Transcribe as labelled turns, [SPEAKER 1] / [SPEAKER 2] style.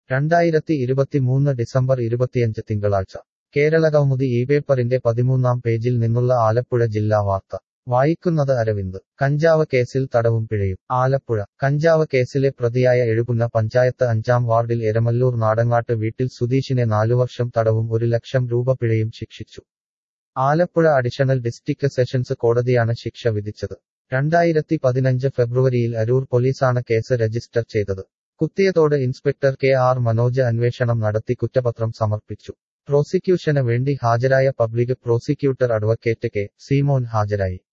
[SPEAKER 1] രണ്ടായിരത്തി ഇരുപത്തിമൂന്ന് ഡിസംബർ ഇരുപത്തിയഞ്ച് തിങ്കളാഴ്ച കേരള കൗമുദി ഈ പേപ്പറിന്റെ പതിമൂന്നാം പേജിൽ നിന്നുള്ള ആലപ്പുഴ ജില്ലാ വാർത്ത വായിക്കുന്നത് അരവിന്ദ് കഞ്ചാവ് കേസിൽ തടവും പിഴയും ആലപ്പുഴ കഞ്ചാവ് കേസിലെ പ്രതിയായ എഴുപുന്ന പഞ്ചായത്ത് അഞ്ചാം വാർഡിൽ എരമല്ലൂർ നാടങ്ങാട്ട് വീട്ടിൽ സുധീഷിനെ നാലുവർഷം തടവും ഒരു ലക്ഷം രൂപ പിഴയും ശിക്ഷിച്ചു ആലപ്പുഴ അഡീഷണൽ ഡിസ്ട്രിക്ട് സെഷൻസ് കോടതിയാണ് ശിക്ഷ വിധിച്ചത് രണ്ടായിരത്തി പതിനഞ്ച് ഫെബ്രുവരിയിൽ അരൂർ പോലീസാണ് കേസ് രജിസ്റ്റർ ചെയ്തത് Kuthiyathode inspector K R Manoj അന്വേഷണം നടത്തി കുറ്റപത്രം സമർപ്പിച്ചു പ്രോസിക്യൂഷന് വേണ്ടി ഹാജരായ public prosecutor advocate K Simon ഹാജരായി